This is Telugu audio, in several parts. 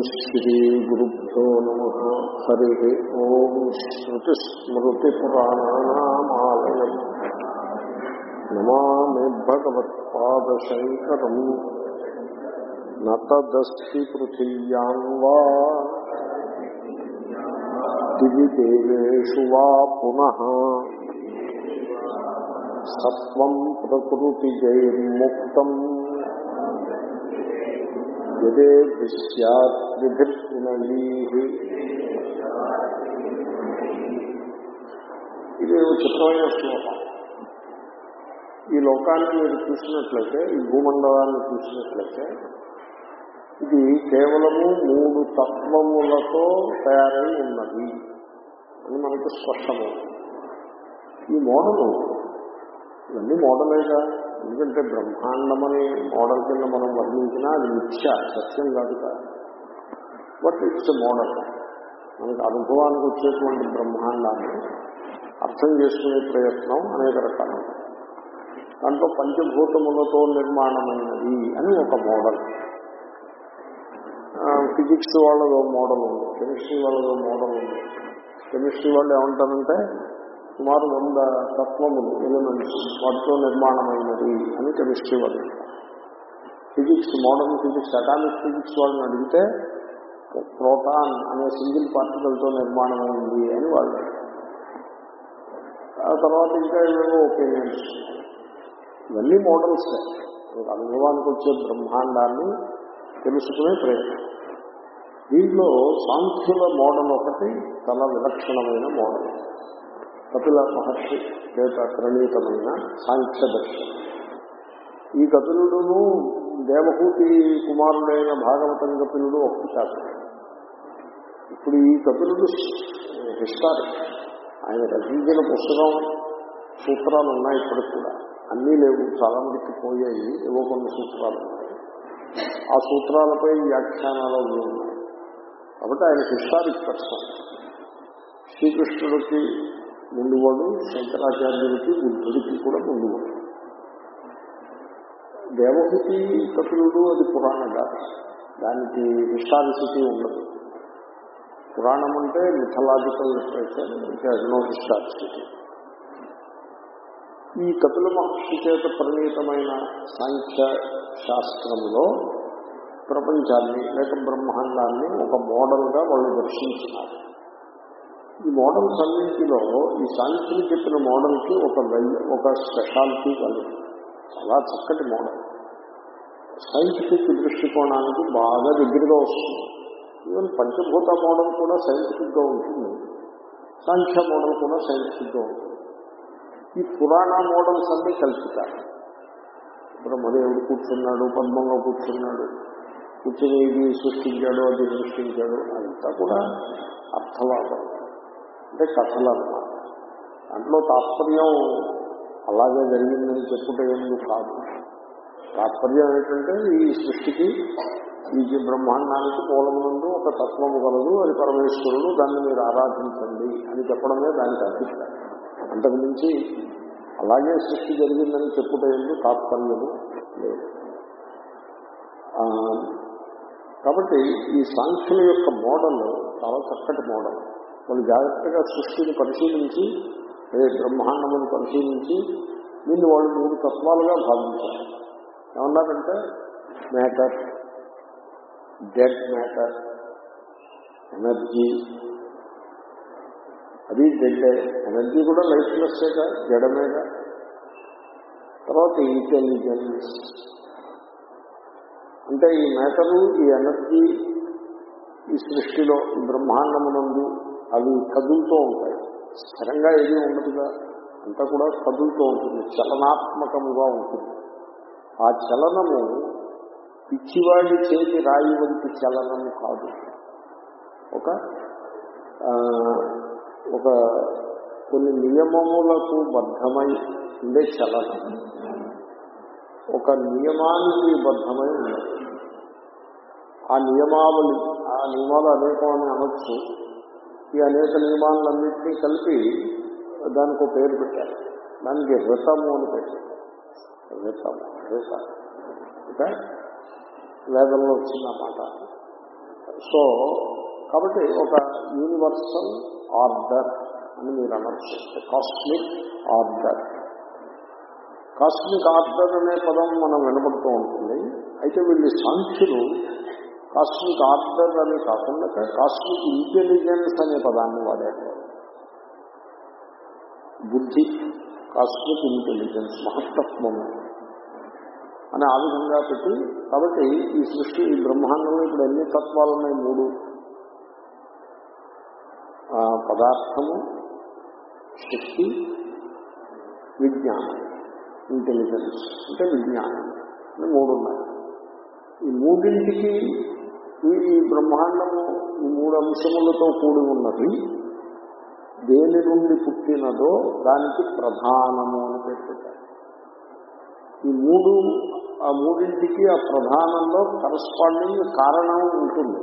श्रीगुरुभ्यो नमः हरिः ॐ श्रुतिस्मृतिपुराणानामालयम् नमामि भगवत्पादशङ्करम् न तदस्ति पृथिव्याम् वा दिवि देवेषु वा पुनः सत्त्वम् प्रकृतिजैर्मुक्तम् యదే విశ్యాత్ విభిన్నలీహి ఇది ఒక చిత్రమైన శ్లోకం ఈ లోకాన్ని మీరు చూసినట్లయితే ఈ భూమండలాన్ని చూసినట్లయితే ఇది కేవలము మూడు తత్వములతో తయారై ఉన్నది అని మనకు స్పష్టమవుతుంది ఈ మోడలు ఇవన్నీ మోడలేగా ఎందుకంటే బ్రహ్మాండమని మోడల్ కింద మనం వర్ణించినా అది మిథ్య సత్యం కాదు కాదు బట్ ఇట్స్ మోడల్ మనకు అనుభవానికి వచ్చేటువంటి బ్రహ్మాండాన్ని అర్థం చేసుకునే ప్రయత్నం అనేక రకాలు దాంట్లో పంచభూతములతో నిర్మాణమైనది అని ఒక మోడల్ ఫిజిక్స్ వాళ్ళదో మోడల్ ఉంది కెమిస్ట్రీ వాళ్ళదో మోడల్ ఉంది కెమిస్ట్రీ వాళ్ళు ఏమంటారంటే సుమారు వంద తత్వములు ఎలిమెంట్స్ వాటితో నిర్మాణమైనది అని కెమిస్ట్రీ వాళ్ళు physics modern physics atomic physics వాళ్ళని అడిగితే ప్రోటాన్ అనే సింగిల్ పార్టికల్తో నిర్మాణమైంది అని వాళ్ళు ఆ తర్వాత ఇంకా ఏవేవో ఒపీనియన్స్ ఇవన్నీ మోడల్స్ మనకు అనుభవానికి వచ్చే బ్రహ్మాండాన్ని తెలుసుకునే ప్రయత్నం దీంట్లో సాంఖ్యుల మోడల్ ఒకటి చాలా విలక్షణమైన మోడల్ కపిల మహర్షి చేత ప్రణీతమైన సాంఖ్య దర్శనం ఈ కపిలుడును దేవహూతి కుమారుడైన భాగవతం కపిలుడు ఒక్కసారి ఇప్పుడు ఈ కపిలుడు హిస్టారిక్ ఆయన రచించిన పుస్తకం సూత్రాలు ఉన్నాయి ఇప్పటికి కూడా అన్నీ లేవు చాలా మందికి పోయాయి ఏవో కొన్ని సూత్రాలు ఉన్నాయి ఆ సూత్రాలపై వ్యాఖ్యానాలు ఉన్నాయి కాబట్టి ఆయన హిస్టారిక్ పర్సన్ శ్రీకృష్ణుడికి ముందువాడు శంకరాచార్యుడికి బుద్ధుడికి కూడా ముందువాడు దేవహుతి కపిలుడు అది పురాణ గాథ దానికి హిస్టారిసిటీ ఉండదు పురాణం అంటే మిథలాజికల్ లిటరేచర్ ఇంకా నో హిస్టారిసిటీ ఈ కపిల మహర్షి చేత పరిణీతమైన సాంఖ్య శాస్త్రంలో ప్రపంచాన్ని లేక బ్రహ్మాండాన్ని ఒక మోడల్గా వాళ్ళు దర్శించినారు ఈ మోడల్స్ అన్నింటిలో ఈ సాంఖ్యులు చెప్పిన మోడల్కి ఒక ఒక స్పెషాలిటీ కలదు చాలా చక్కటి మోడల్ సైంటిఫిక్ దృష్టికోణానికి బాగా దగ్గరగా వస్తుంది ఈవెన్ పంచభూత మోడల్ కూడా సైంటిఫిక్గా ఉంటుంది సాంఖ్య మోడల్ కూడా సైంటిఫిక్గా ఉంటుంది ఈ పురాణ మోడల్స్ అన్నీ కలుపుతారు బ్రహ్మదేవుడు కూర్చున్నాడు పద్మంలో కూర్చున్నాడు కూర్చుని ఇది సృష్టించాడు అది సృష్టించాడు అదంతా కూడా అర్థవాదం అంటే కథలు అన్నమాట దాంట్లో తాత్పర్యం అలాగే జరిగిందని చెప్పుట ఎందుకు కాదు తాత్పర్యం ఏంటంటే ఈ సృష్టికి ఈ బ్రహ్మాండానికి మూలమునందు ఒక తత్వము కలదు అది పరమేశ్వరుడు దాన్ని మీరు ఆరాధించండి అని చెప్పడమే దానికి అభిప్రాయం అంతకుమించి అలాగే సృష్టి జరిగిందని చెప్పుట ఎందుకు తాత్పర్యము లేదు కాబట్టి ఈ సాంఖ్యుల యొక్క మోడల్ చాలా చక్కటి మోడల్ వాళ్ళు జాగ్రత్తగా సృష్టిని పరిశీలించి అదే బ్రహ్మాండమును పరిశీలించి దీన్ని వాళ్ళు మూడు తత్వాలుగా భావించారు ఏమన్నారంటే మ్యాటర్ డెడ్ మ్యాటర్ ఎనర్జీ అది డెడ్ ఎనర్జీ కూడా లైఫ్లెస్సేగా జడమేగా తర్వాత ఇంటెలిజెన్స్ అంటే ఈ మ్యాటరు ఈ ఎనర్జీ ఈ సృష్టిలో బ్రహ్మాండమునందు అవి కదులుతూ ఉంటాయి స్థిరంగా ఏది ఉండదుగా అంతా కూడా కదులుతూ ఉంటుంది చలనాత్మకముగా ఉంటుంది ఆ చలనము పిచ్చివాడి చేతి రాయి వంటి చలనము కాదు ఒక ఒక కొన్ని నియమములకు బద్ధమై ఉండే చలనం ఒక నియమానికి బద్ధమై ఉండదు ఆ నియమావళి ఆ నియమాలు అనేకం అని అనొచ్చు ఈ అనేక నియమాలన్నింటినీ కలిపి దానికి ఒక పేరు పెట్టారు దానికి రితము అని పెట్టారు రితము రిత అంటే వేదంలో వచ్చిన మాట సో కాబట్టి ఒక యూనివర్సల్ ఆర్డర్ అని మీరు అనొచ్చు కాస్మిక్ ఆర్డర్ కాస్మిక్ ఆర్డర్ అనే పదం మనం వినబడుతూ ఉంటుంది అయితే వీళ్ళు సాంఖ్యులు కాస్మిక్ ఆర్డర్ అని కాకుండా కాస్మిక్ ఇంటెలిజెన్స్ అనే పదాన్ని వాడారు బుద్ధి కాస్మిక్ ఇంటెలిజెన్స్ మహత్తత్వము అని ఆ విధంగా పెట్టి కాబట్టి ఈ సృష్టి ఈ బ్రహ్మాండంలో ఇప్పుడు ఎన్ని తత్వాలు ఉన్నాయి మూడు ఆ, పదార్థము శక్తి విజ్ఞానం ఇంటెలిజెన్స్ అంటే విజ్ఞానం అని మూడు ఉన్నాయి ఈ మూడింటికి ఈ ఈ బ్రహ్మాండము ఈ మూడు అంశములతో కూడి ఉన్నది దేని నుండి పుట్టినదో దానికి ప్రధానము అని పేరు పెట్టారు ఈ మూడు ఆ మూడింటికి ఆ ప్రధానంలో కరస్పాండింగ్ కారణం ఉంటుంది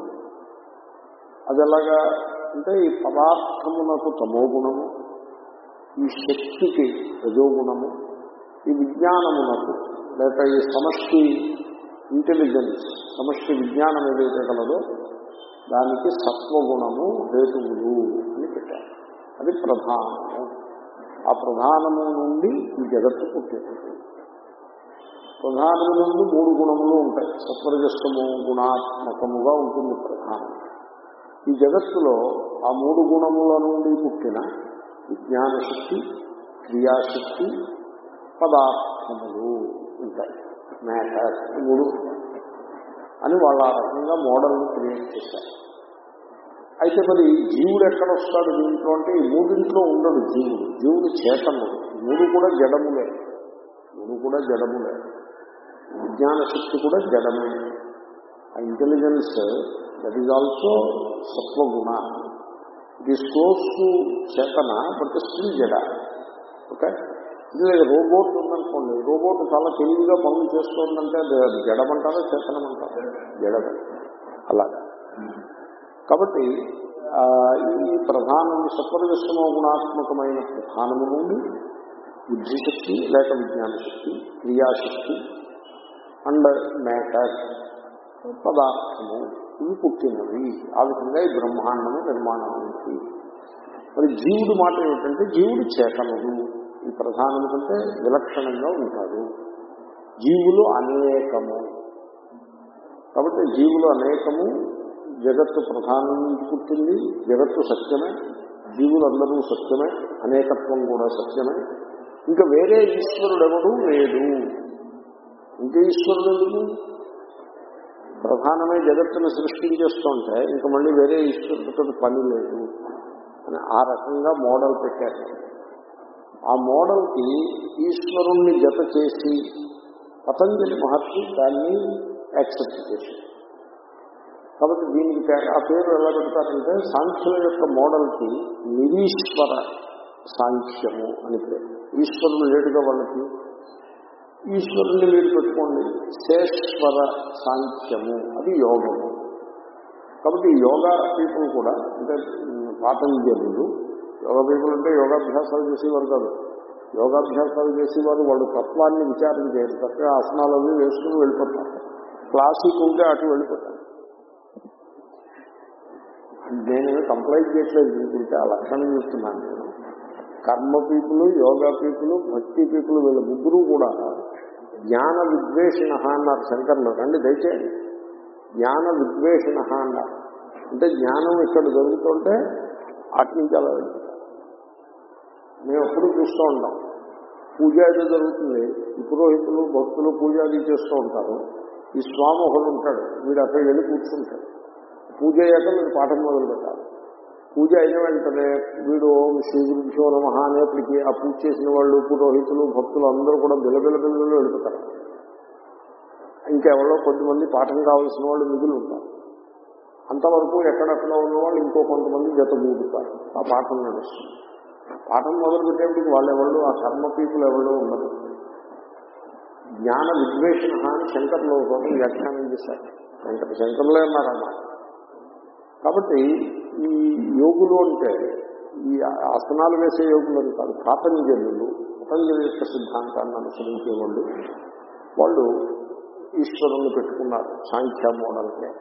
అది ఎలాగా అంటే ఈ పదార్థమునకు తమో గుణము ఈ శక్తికి రజోగుణము ఈ విజ్ఞానమునకు లేక ఈ సమష్టి ఇంటెలిజెన్స్ సమష్టి విజ్ఞానం ఏదైతే కలదో దానికి సత్వగుణము హేతువులు అని పెట్టారు అది ప్రధానము ఆ ప్రధానము నుండి ఈ జగత్తు పుట్టింది ప్రధానము నుండి మూడు గుణములు ఉంటాయి సత్వరజస్తము గుణాత్మకముగా ఉంటుంది ప్రధానం ఈ జగత్తులో ఆ మూడు గుణముల నుండి పుట్టిన విజ్ఞాన శక్తి క్రియాశక్తి పదార్థములు ఉంటాయి మ్యాటర్ ఈ మూడు అని వాళ్ళు ఆ రకంగా మోడల్ని క్రియేట్ చేశారు అయితే మరి జీవుడు ఎక్కడ వస్తాడు దీంట్లో అంటే ఈ మూడింట్లో ఉండడు జీవుడు జీవుడు చేతనుడు మూడు కూడా జడములే మూడు కూడా జడములే విజ్ఞాన శక్తి కూడా జడమే ఆ ఇంటెలిజెన్స్ దట్ ఈజ్ ఆల్సో సత్వగుణ ఇట్ ఈస్ క్లోజ్ టు చేతన బట్ స్టిల్ జడ ఓకే ఇది రోబోట్ ఉందనుకోండి రోబోట్ చాలా తెలివిగా పనులు చేస్తుందంటే అది జడమంటారా చేతనమంటారా జడమే అలాగా కాబట్టి ఆ, ఈ ప్రధానం సత్వరవిశ్రమ గుణాత్మకమైన ప్రధానము నుండి బుద్ధిశక్తి లేక విజ్ఞాన శక్తి క్రియాశక్తి అండ్ మ్యాటర్ పదార్థము ఇవి పుట్టినవి ఆ విధంగా ఈ బ్రహ్మాండము నిర్మాణం అయింది మరి జీవుడు మాట ఏమిటంటే జీవుడు చేతనుడు ఈ ప్రధానము కంటే విలక్షణంగా ఉంటాడు జీవులు అనేకము కాబట్టి జీవులు అనేకము జగత్తు ప్రధానం నుంచి పుట్టింది జగత్తు సత్యమే జీవులందరూ సత్యమే అనేకత్వం కూడా సత్యమే ఇంకా వేరే ఈశ్వరుడు ఎవడూ లేడు ఇంకా ఈశ్వరుడు ఎందుకు ప్రధానమే జగత్తును సృష్టించేస్తుంటే ఇంకా మళ్ళీ వేరే ఈశ్వరుడితో పని లేదు అని ఆ రకంగా మోడల్ పెట్టారు ఆ మోడల్కి ఈశ్వరుణ్ణి జత చేసి పతంజలి మహర్షి దాన్ని యాక్సెప్ట్ చేశారు కాబట్టి దీనికి పే- ఆ పేరు ఎలా పెడతారంటే సాంఖ్యుల యొక్క మోడల్కి నిరీశ్వర సాంఖ్యము అని పేరు ఈశ్వరుడు లేడుగా వాళ్ళకి ఈశ్వరుని మీరు పెట్టుకోండి శేశ్వర సాంఖ్యము అది యోగము కాబట్టి ఈ యోగా పీపుల్ కూడా అంటే ఉమ్, పాతంజలులు యోగా పీపుల్ అంటే యోగాభ్యాసాలు చేసేవారు కాదు యోగాభ్యాసాలు చేసేవారు వాళ్ళు తత్వాన్ని విచారం చేయరు చక్కగా ఆసనాలు అవి వేసుకుని వెళ్ళిపోతారు క్లాసిక్ ఉంటే అటు వెళ్ళిపోతారు నేనేమి కంప్లైంట్ చేయట్లేదు మీకుంటే ఆ లక్షణం చూస్తున్నాను నేను karma people yoga people bhakti people వీళ్ళ ముగ్గురు కూడా జ్ఞాన విద్వేషణ అన్నారు శంకర్లు రండి దయచేయండి జ్ఞాన విద్వేషణ అన్నారు అంటే జ్ఞానం ఇక్కడ జరుగుతుంటే అటు నుంచి అలా వెళ్తారు మేము ఎప్పుడు చూస్తూ ఉంటాం పూజ ఏదో జరుగుతుంది ఈ పురోహితులు భక్తులు పూజ అది చేస్తూ ఉంటారు ఈ స్వామి ఒకడు ఉంటాడు వీడు అక్కడికి వెళ్ళి కూర్చుంటాడు పూజ అయ్యాక మీరు పాఠం మొదలు పెట్టాలి పూజ అయిన వెంటనే వీడు ఓం శ్రీ గురుభ్యో నమ అనేప్పటికీ ఆ పూజ చేసిన వాళ్ళు పురోహితులు భక్తులు అందరూ కూడా బిలబిల బిల్లలు వెళ్ళిపోతారు ఇంకెవరో కొద్దిమంది పాఠం కావాల్సిన వాళ్ళు మిగులు ఉంటారు అంతవరకు ఎక్కడెక్కడ ఉన్న వాళ్ళు ఇంకో కొంతమంది జత మూడుతారు ఆ పాఠం నడుస్తుంది పాఠం మొదలు పెట్టేప్పటికి వాళ్ళు ఎవరు ఆ కర్మ పీపుల్ ఎవరు ఉండరు జ్ఞాన విద్వేషణ అని శంకర్లో కూడా వ్యాఖ్యానం చేశారు శంకర్ శంకర్లే అన్నారన్నమాట కాబట్టి ఈ యోగులు అంటే ఈ ఆసనాలు వేసే యోగులు అని కాదు పాతంజలులు పతంజలి యొక్క సిద్ధాంతాన్ని అనుసరించే వాళ్ళు వాళ్ళు ఈశ్వరుణ్ణి పెట్టుకున్నారు సాంఖ్య మోడల్కే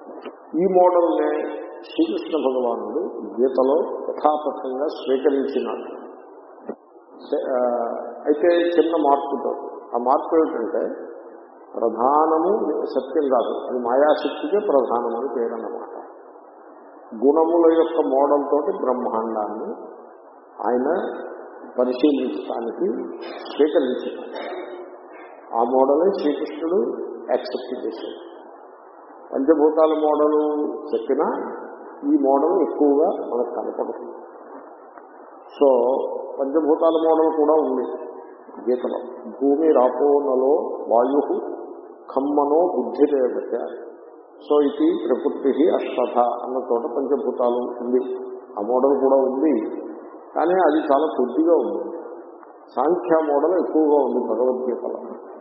ఈ మోడల్నే శ్రీకృష్ణ భగవానుడు గీతలో యథాతథంగా స్వీకరించినాడు స- ఆ, అయితే చిన్న మార్పుతో ఆ మార్పు ఏమిటంటే ప్రధానము సత్యం కాదు అది మాయాశక్తికే ప్రధానం అని పేరు అన్నమాట గుణముల యొక్క మోడల్ తోటి బ్రహ్మాండాన్ని ఆయన పరిశీలించడానికి స్వీకరించారు ఆ మోడలే శ్రీకృష్ణుడు యాక్సెప్ట్ చేశాడు పంచభూతాల మోడల్ చెప్పినా ఈ మోడల్ ఎక్కువగా మనకు కనపడుతుంది సో పంచభూతాల మోడల్ కూడా ఉంది గీతలో భూమి రాపోనలో వాయు ఖమ్మనో బుద్ధిరేవత సో ఇది ప్రకృతి అష్టథ అన్న చోట పంచభూతాలు ఉంది ఆ మోడల్ కూడా ఉంది కానీ అది చాలా కొద్దిగా ఉంది సాంఖ్య మోడల్ ఎక్కువగా ఉంది భగవద్గీతలో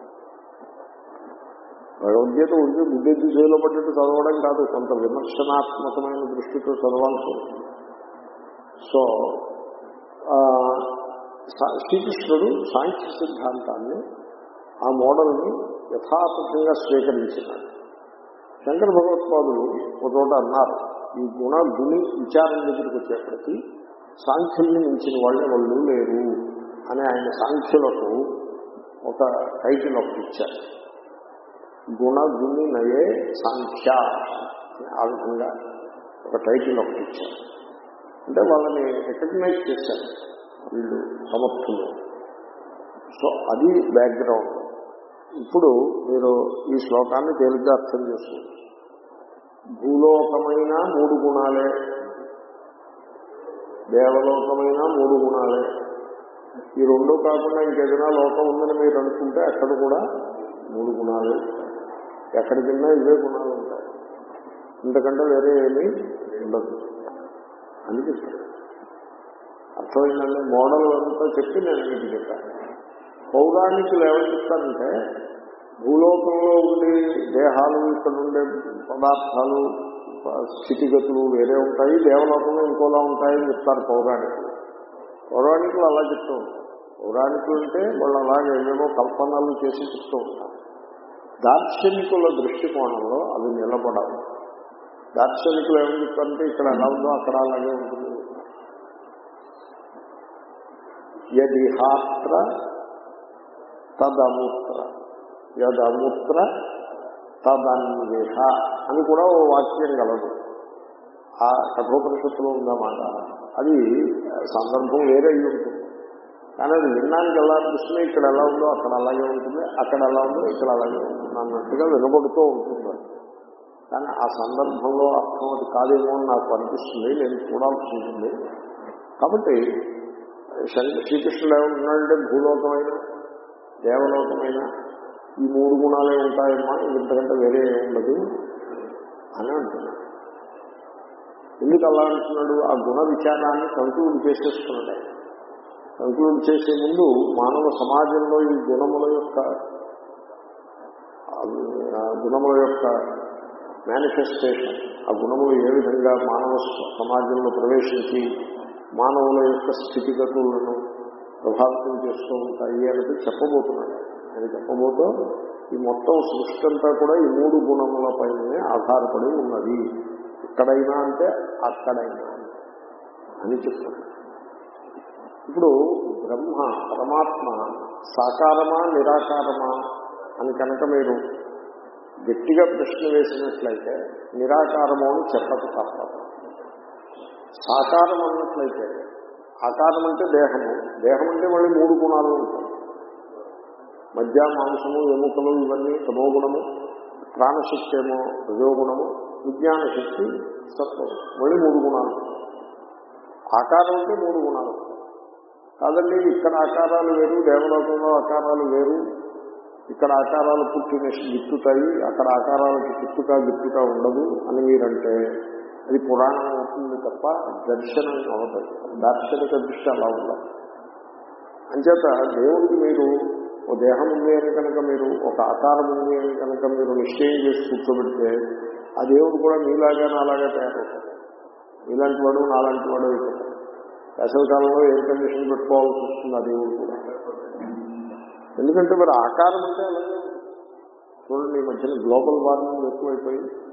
భగవద్గీత ఉంటే గుడ్డెద్దు చేలో పడ్డట్టు చదవడం కాదు కొంత విమర్శనాత్మకమైన దృష్టితో చదవాల్సి ఉంటుంది సో ఆ, సా- శ్రీకృష్ణుడు సాంఖ్య సిద్ధాంతాన్ని ఆ మోడల్ని యథాతథంగా స్వీకరించినాడు శంకర భగవత్పాదులు ఒక చోట అన్నారు ఈ గుణ గుణి విచారం దగ్గరికి వచ్చేప్పటికీ సాంఖ్యుల్ని మించిన వాళ్ళే వాళ్ళు లేరు అని ఆయన సాంఖ్యులకు ఒక టైటిల్ ఒకటి ఇచ్చారు గుణ గుణి నయే సాంఖ్య అని ఆ విధంగా ఒక టైటిల్ ఒకటి ఇచ్చారు అంటే వాళ్ళని రికగ్నైజ్ చేశారు వీళ్ళు సమర్థులు సో అది బ్యాక్గ్రౌండ్ ఇప్పుడు మీరు ఈ శ్లోకాన్ని తేలిగ్గా అర్థం చేసుకోండి భూలోకమైన మూడు గుణాలే దేవలోకమైన మూడు గుణాలే ఈ రెండు కాకుండా ఇంకేదైనా లోకం ఉందని మీరు అనుకుంటే అక్కడ కూడా మూడు గుణాలు ఎక్కడికైనా ఇవే గుణాలు ఉంటాయి ఇంతకంటే వేరే ఏమీ ఉండదు అనిపిస్తుంది అర్థమైందండి మోడల్ అంతా చెప్పి నేను మీకు చెప్పాను పౌరాణికులు ఏమని చెప్తారంటే భూలోకంలో ఉండే దేహాలు ఇక్కడ ఉండే పదార్థాలు స్థితిగతులు వేరే ఉంటాయి దేవలోకంలో ఇంకోలా ఉంటాయని చెప్తారు పౌరాణికులు పౌరాణికులు అలా చెప్తూ ఉంటారు పౌరాణికులు అంటే వాళ్ళు అలాగే ఏమేమో కల్పనలు చేసి చెప్తూ ఉంటారు దార్శనికుల దృష్టికోణంలో అవి నిలబడాలి దార్శనికులు ఏమని చెప్తారంటే ఇక్కడ ఎలా ఉందో అక్కడ అలాగే ఉంటుంది యదిహాత్ర తదమూత్ర యదమూత్ర తదన్వేహ అని కూడా ఓ వాక్యం గలదు ఆ కఠోపనిషత్తులో ఉందన్నమాట అది సందర్భం వేరే అయ్యి ఉంటుంది కానీ అది వినడానికి ఎలా అనిపిస్తుంది ఇక్కడ ఎలా ఉందో అక్కడ అలాగే ఉంటుంది అక్కడ ఎలా ఉందో ఇక్కడ అలాగే ఉంటుంది అన్నట్టుగా వినబడుతూ ఉంటుంది అది. కానీ ఆ సందర్భంలో అర్థం అది కాదేమో అని నాకు అనిపిస్తుంది నేను చూడాల్సి ఉంటుంది కాబట్టి శంక- శ్రీకృష్ణుడు ఏమంటున్నాడంటే భూలోకమైన దేవలోకమైన ఈ మూడు గుణాలే ఉంటాయమ్మా ఇంతకంటే వేరే ఏం ఉండదు అని అంటున్నాడు ఎందుకు అలా అంటున్నాడు ఆ గుణ విచారాన్ని కంక్లూడ్ చేసేస్తున్నాడు ఆయన కంక్లూడ్ చేసే ముందు మానవ సమాజంలో ఈ గుణముల యొక్క ఆ గుణముల యొక్క మేనిఫెస్టేషన్ ఆ గుణములు ఏ విధంగా మానవ సమాజంలో ప్రవేశించి మానవుల యొక్క స్థితిగతులను ప్రభావితం చేస్తూ ఉంటాయి అనేది చెప్పబోతున్నాడు అని చెప్పబోతూ ఈ మొత్తం సృష్టి అంతా కూడా ఈ మూడు గుణముల పైనే ఆధారపడి ఉన్నది ఇక్కడైనా అంటే అక్కడైనా అని చెప్తున్నాడు ఇప్పుడు బ్రహ్మ పరమాత్మ సాకారమా నిరాకారమా అని కనుక మీరు గట్టిగా ప్రశ్న వేసినట్లయితే నిరాకారము అని చెప్పక తప్పదు సాకారం అన్నట్లయితే ఆకారం అంటే దేహము దేహం అంటే మళ్ళీ మూడు గుణాలు ఉంటాయి మధ్య మాంసము ఎముకలు ఇవన్నీ తమోగుణము ప్రాణశక్తి ఏమో రజోగుణము విజ్ఞాన శక్తి సత్వం మళ్ళీ మూడు గుణాలు ఆకారం అంటే మూడు గుణాలు కాదండి ఇక్కడ ఆకారాలు వేరు దేవలోకంలో ఆకారాలు వేరు ఇక్కడ ఆకారాలు పుట్టిన గిట్టుతాయి అక్కడ ఆకారాలకి పుట్టుక గిట్టుక ఉండదు అని మీరంటే అది పురాణం అవుతుంది తప్ప దర్శనం అవుతుంది దార్శనిక దృష్టి అలా ఉండాలి అంచేత దేవుడికి మీరు ఓ దేహం ఉంది అని కనుక మీరు ఒక ఆకారం ఉంది అని కనుక మీరు నిశ్చయం చేసి కూర్చోబెడితే ఆ దేవుడు కూడా మీలాగా నాలాగా తయారవుతాడు మీలాంటి వాడు నాలాంటి వాడు అయిపోతాడు వేసవికాలంలో ఎయిర్ కండిషన్ పెట్టుకోవాల్సి వస్తుంది ఆ దేవుడు కూడా ఎందుకంటే మరి ఆకారం అంటే అలాగే ఉంది. చూడండి ఈ మధ్యన గ్లోబల్ వార్మింగ్ ఎక్కువైపోయి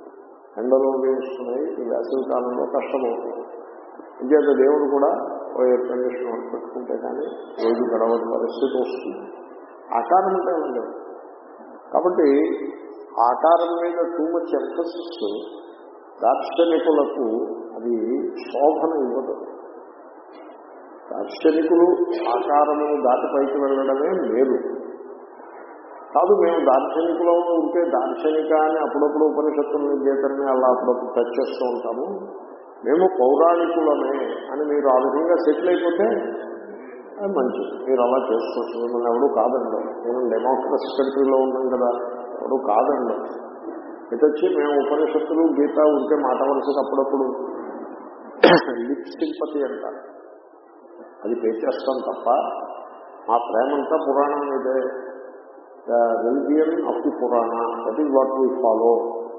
ఎండలో వేస్తున్నాయి ఈ వేసవి కాలంలో కష్టమవుతుంది ఇంకేత దేవుడు కూడా ఓ ఎయిర్ కండిషన్ పెట్టుకుంటే కానీ రోజు గడవని పరిస్థితి వస్తుంది ఆకారం అంటే ఉంది కాబట్టి ఆకారం మీద టూ మచ్ ఎంఫసిస్ దార్శనికులకు అది శోభన ఇవ్వదు దార్శనికులు ఆకారమును దాటి పైకి వెళ్ళడమే మేలు కాదు మేము దార్శనికులో ఉంటే దార్శనిక అని అప్పుడప్పుడు ఉపనిషత్తుల్ని గీతల్ని అలా అప్పుడప్పుడు టచ్ చేస్తూ ఉంటాము మేము పౌరాణికులమే అని మీరు ఆ విధంగా సెటిల్ అయిపోతే అది మంచిది మీరు అలా చేసుకోవచ్చు మిమ్మల్ని ఎవరు కాదండి నేను డెమోక్రసీ కంట్రీలో ఉన్నాం కదా ఎవరు కాదండి ఇటు వచ్చి మేము ఉపనిషత్తులు గీత ఉంటే మాట వలసకి అప్పుడప్పుడు లిప్ సింపతి అంటారు అది పే చేస్తాం తప్ప మా ప్రేమంతా పురాణం మీదే the religion of the Purana that is what we follow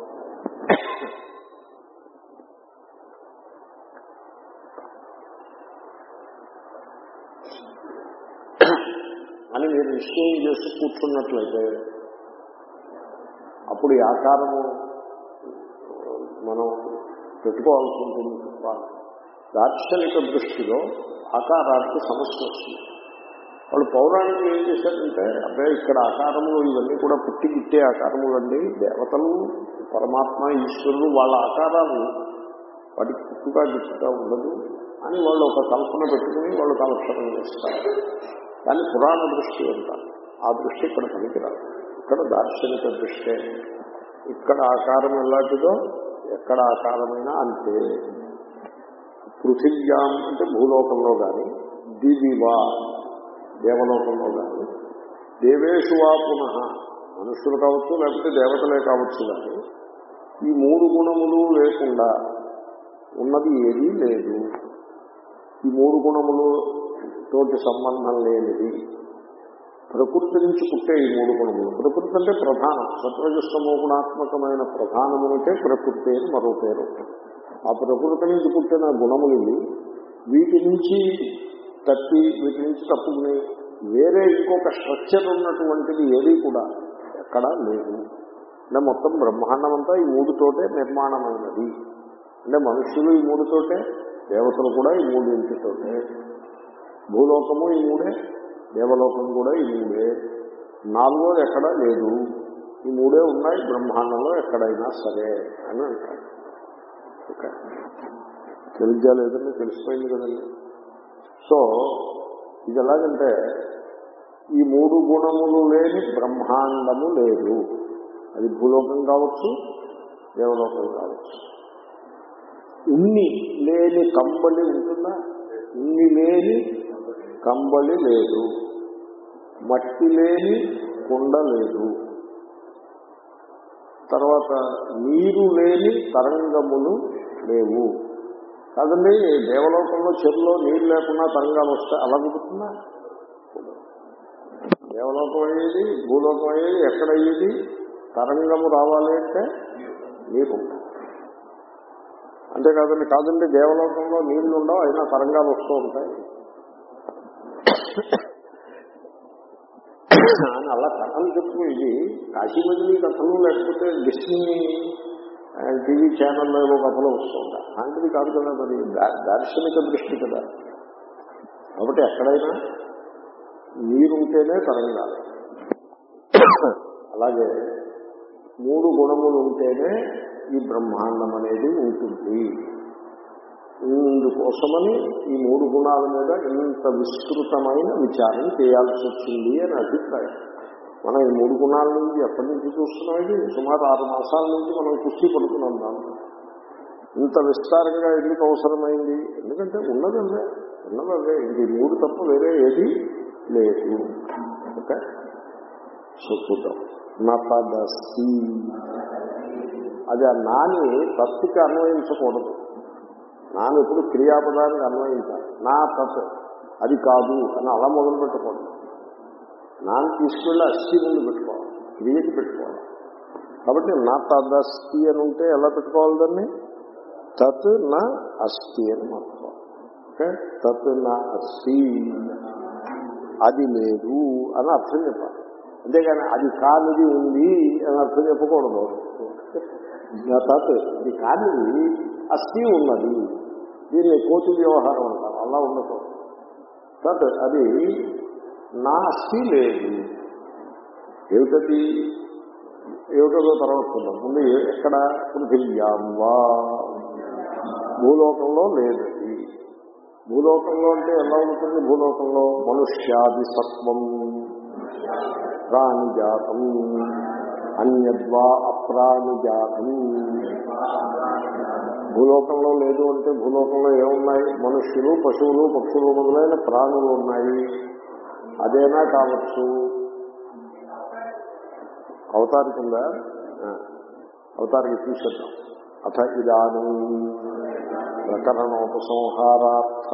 అని మీరు నిశ్చయం చేసి కూర్చున్నట్లయితే అప్పుడు ఈ ఆకారము మనం పెట్టుకోవాల్సి ఉంటుంది తప్ప దార్శనిక దృష్టిలో ఆకారానికి సమస్య వస్తుంది వాళ్ళు పౌరాణికులు ఏం చేశారంటే అబ్బాయి ఇక్కడ ఆకారములు ఇవన్నీ కూడా పుట్టి గిట్టే ఆకారములు అండి దేవతలు పరమాత్మ ఈశ్వరులు వాళ్ళ ఆకారాలు వాటికి పుట్టుగా గిట్టుగా ఉండదు అని వాళ్ళు ఒక కల్పన పెట్టుకుని వాళ్ళు కాలక్షేపం చేస్తారు కానీ పురాణ దృష్టి అంటారు ఆ దృష్టి ఇక్కడ పనికిరాదు ఇక్కడ దార్శనిక దృష్టే ఇక్కడ ఆకారం ఎలాంటిదో ఎక్కడ ఆకారమైనా అంతే పృథివ్యాం అంటే భూలోకంలో కానీ దివివా దేవలోకంలో కానీ దేవేషు వా పునః మనుషులు కావచ్చు లేకపోతే దేవతలే కావచ్చు కానీ ఈ మూడు గుణములు లేకుండా ఉన్నది ఏదీ లేదు ఈ మూడు గుణములు తోటి సంబంధం లేనిది ప్రకృతి నుంచి పుట్టే ఈ మూడు గుణములు ప్రకృతి అంటే ప్రధానం సత్వజస్తమో గుణాత్మకమైన ప్రధానమునికే ప్రకృతి అని మరో పేరు ఆ ప్రకృతి నుంచి పుట్టిన గుణములు ఇవి. వీటి నుంచి తప్పి వీటి నుంచి తప్పుకుని వేరే ఇంకొక స్ట్రక్చర్ ఉన్నటువంటిది ఏది కూడా ఎక్కడా లేదు అంటే మొత్తం బ్రహ్మాండం అంతా ఈ మూడుతోటే నిర్మాణమైనది అంటే మనుష్యులు ఈ మూడుతోటే దేవతలు కూడా ఈ మూడింటితోటే భూలోకము ఈ మూడే దేవలోకం కూడా ఈ మూడే నాలుగోది ఎక్కడా లేదు ఈ మూడే ఉన్నాయి బ్రహ్మాండంలో ఎక్కడైనా సరే అని అంటారు ఓకే తెలియజా లేదండి తెలిసిపోయింది కదండి సో ఇది ఎలాగంటే ఈ మూడు గుణములు లేని బ్రహ్మాండము లేదు అది భూలోకం కావచ్చు దేవలోకం కావచ్చు ఉన్ని లేని కంబళి ఉంటుందా ఉన్ని లేని కంబళి లేదు మట్టి లేని కుండ లేదు తర్వాత నీరు లేని తరంగములు లేవు కాదండి దేవలోకంలో చెరువులో నీరు లేకుండా తరంగాలు వస్తాయి అలా కుదురుతుందా దేవలోకం అయ్యేది భూలోకం అయ్యేది ఎక్కడయ్యేది తరంగము రావాలి అంటే నీరు ఉండాలి అంతేకాదండి కాదండి దేవలోకంలో నీళ్లు ఉండవు అయినా తరంగాలు వస్తూ ఉంటాయి అని అలా కథలు చెప్పు ఇది కాశీమజిలీ కథలు లేకపోతే డిస్నీ టీవీ ఛానల్లో ఏవో కథలు వస్తూ ఉంటాయి అలాంటిది కాదు కదా మరి దా- దార్శనిక దృష్టి కదా కాబట్టి ఎక్కడైనా నీరుంటేనే తరంగాలు అలాగే మూడు గుణములు ఉంటేనే ఈ బ్రహ్మాండం అనేది ఉంటుంది ఇందుకోసమని ఈ మూడు గుణాల మీద ఇంత విస్తృతమైన విచారం చేయాల్సి వచ్చింది అని అభిప్రాయం మనం ఈ మూడు గుణాల నుంచి ఎప్పటి నుంచి చూస్తున్నాం ఇది సుమారు ఆరు మాసాల నుంచి మనం కుస్తీ పడుతున్నాం దాంట్లో ఇంత విస్తారంగా ఎందుకు అవసరమైంది ఎందుకంటే ఉన్నదంటే ఉన్నదే ఇంక ఈ మూడు తప్ప వేరే ఏది లేదు ఓకే సో చూద్దాం నా పదస్తి అది ఆ నాని తత్తుకి అన్వయించకూడదు నాన్న ఎప్పుడు క్రియాపదానికి అన్వయించాలి నా తత్ అది కాదు అని అలా మొదలు పెట్టకూడదు నాన్న తీసుకెళ్ళి అస్థి ముందు పెట్టుకోవాలి క్రియకి పెట్టుకోవాలి కాబట్టి నా తదస్తి అని ఉంటే ఎలా పెట్టుకోవాలి దాన్ని తత్ నా అస్థి అని మార్చుకోవాలి ఓకే తత్ నా అస్థి అది లేదు అని అర్థం చెప్పాలి అంతేగాని అది కానిది ఉంది అని అర్థం చెప్పకూడదు తత్ ఇది కానిది అస్థి ఉన్నది దీన్ని కోతి వ్యవహారం అంటారు అలా ఉండకూడదు తత్ అది నా అస్థి లేదు ఏమిటది ఏమిటో తర్వాత చూద్దాం ముందు ఏ- ఎక్కడ పృథివ్యాం వా భూలోకంలో లేదు అది. భూలోకంలో అంటే ఎలా ఉంటుంది భూలోకంలో మనుష్యాది సత్వం ప్రాణిజాతం అన్యద్వా అప్రాణిజాతం భూలోకంలో లేదు అంటే భూలోకంలో ఏమున్నాయి మనుష్యులు పశువులు పక్షులు మొదలైన ప్రాణులు ఉన్నాయి అదేనా కావచ్చు అవతారి కింద ఆ, అవతారికి తీసేద్దాం అథ ఇదానీ ప్రకరణోపసంహారార్థ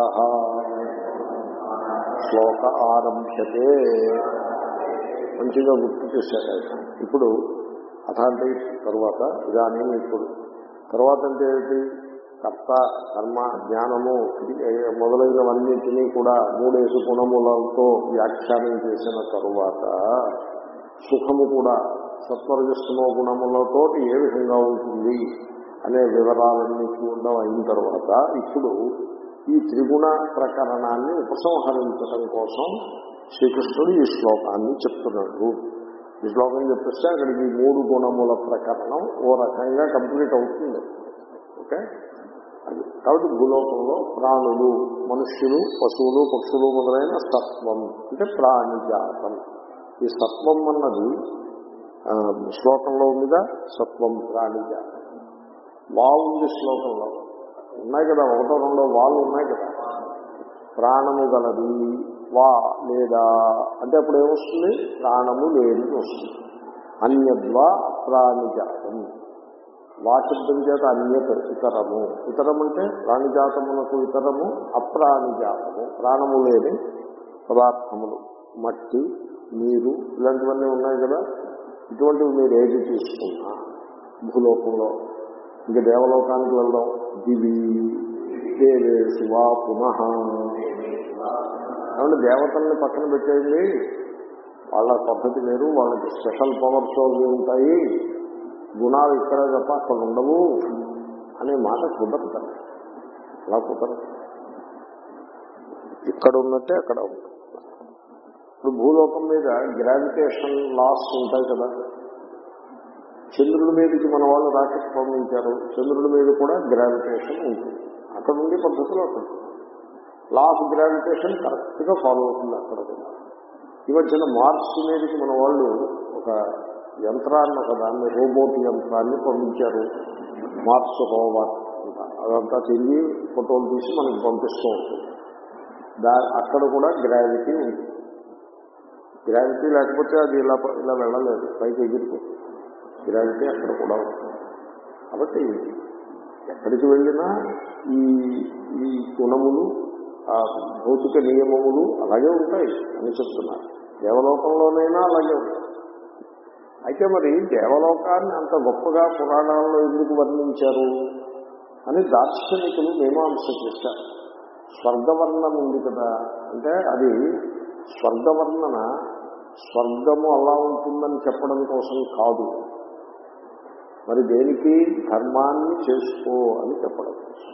శ్లోక ఆరంభ్యతే మంచిగా గుర్తు చేశారు ఆయన. ఇప్పుడు అథ అంటే తరువాత ఇదానీ ఇప్పుడు తర్వాత అంటే ఏమిటి కర్త కర్మ జ్ఞానము ఇది- మొదలైనవన్నింటినీ కూడా మూడేసు గుణములతో వ్యాఖ్యానం చేసిన తరువాత సుఖము కూడా సత్వరజస్సుమ గుణములతో ఏ విధంగా ఉంటుంది అనే వివరాలన్నీ చూడడం అయిన తర్వాత ఇప్పుడు ఈ త్రిగుణ ప్రకరణాన్ని ఉపసంహరించడం కోసం శ్రీకృష్ణుడు ఈ శ్లోకాన్ని చెప్తున్నాడు ఈ శ్లోకం చెప్పేస్తే అక్కడికి ఈ మూడు గుణముల ప్రకరణం ఓ రకంగా కంప్లీట్ అవుతుంది ఓకే అది కాబట్టి భూలోకంలో ప్రాణులు మనుష్యులు పశువులు పక్షులు మొదలైన సత్వం అంటే ప్రాణిజాతం ఈ సత్వం అన్నది ఆ, శ్లోకంలో ఉందిగా సత్వం ప్రాణిజాతం వా ఉంది శ్లోకంలో ఉన్నాయి కదా ఒకటో రెండో వాళ్ళు ఉన్నాయి కదా ప్రాణము గలది వా లేదా అంటే అప్పుడు ఏమొస్తుంది ప్రాణము లేనిది వస్తుంది అన్యద్వా అప్రాణిజాతం వాశబ్దం చేత అన్యత ఇతరము ఇతరం అంటే ప్రాణిజాతమునకు ఇతరము అప్రాణిజాతము ప్రాణము లేని పదార్థములు మట్టి నీరు ఇలాంటివన్నీ ఉన్నాయి కదా ఇటువంటివి మీరు ఏది తీసుకున్నా భూలోకంలో ఇంకా దేవలోకానికి వెళ్దాం దివి దేవేశు వా పునః కాబట్టి దేవతల్ని పక్కన పెట్టేయండి వాళ్ళ పద్ధతి వేరు వాళ్ళకి స్పెషల్ పవర్స్ అవి ఉంటాయి గుణాలు ఇక్కడ తప్ప అక్కడ ఉండవు అనే మాట కుదరదు అలా కుదరదు ఇక్కడ ఉన్నట్టే అక్కడ ఉంటుంది ఇప్పుడు భూలోకం మీద గ్రావిటేషన్ లాస్ ఉంటాయి కదా చంద్రుడి మీదకి మన వాళ్ళు రాకెట్ పంపించారు చంద్రుడి మీద కూడా గ్రావిటేషన్ ఉంటుంది అక్కడ ఉండే పద్ధతిలో అక్కడ లా ఆఫ్ గ్రావిటేషన్ కరెక్ట్ గా ఫాలో అవుతుంది అక్కడ కూడా ఈ మధ్యన మార్స్ మీదకి మన వాళ్ళు ఒక యంత్రాన్ని ఒక దాన్ని రోబోట్ యంత్రాన్ని పంపించారు మార్స్ హోవర్ అంటారు. అదంతా తిరిగి ఫోటోలు తీసి మనకి పంపిస్తూ ఉంటుంది దా అక్కడ కూడా గ్రావిటీ ఉంటుంది గ్రావిటీ లేకపోతే అది ఇలా ఇలా వెళ్ళలేదు పైకి ఎగిరిపోతుంది గ్రావిటీ అక్కడ కూడా ఉంటుంది కాబట్టి ఎక్కడికి వెళ్ళినా ఈ ఈ గుణములు ఆ భౌతిక నియమములు అలాగే ఉంటాయి అని చెప్తున్నారు దేవలోకంలోనైనా అలాగే ఉంటాయి అయితే మరి దేవలోకాన్ని అంత గొప్పగా పురాణాల్లో ఎందుకు వర్ణించారు అని దార్శనికులు మీమాంస చేశారు స్వర్గవర్ణన ఉంది కదా అంటే అది స్వర్గవర్ణన స్వర్గము అలా ఉంటుందని చెప్పడం కోసం కాదు మరి దేనికి ధర్మాన్ని చేసుకో అని చెప్పడం కోసం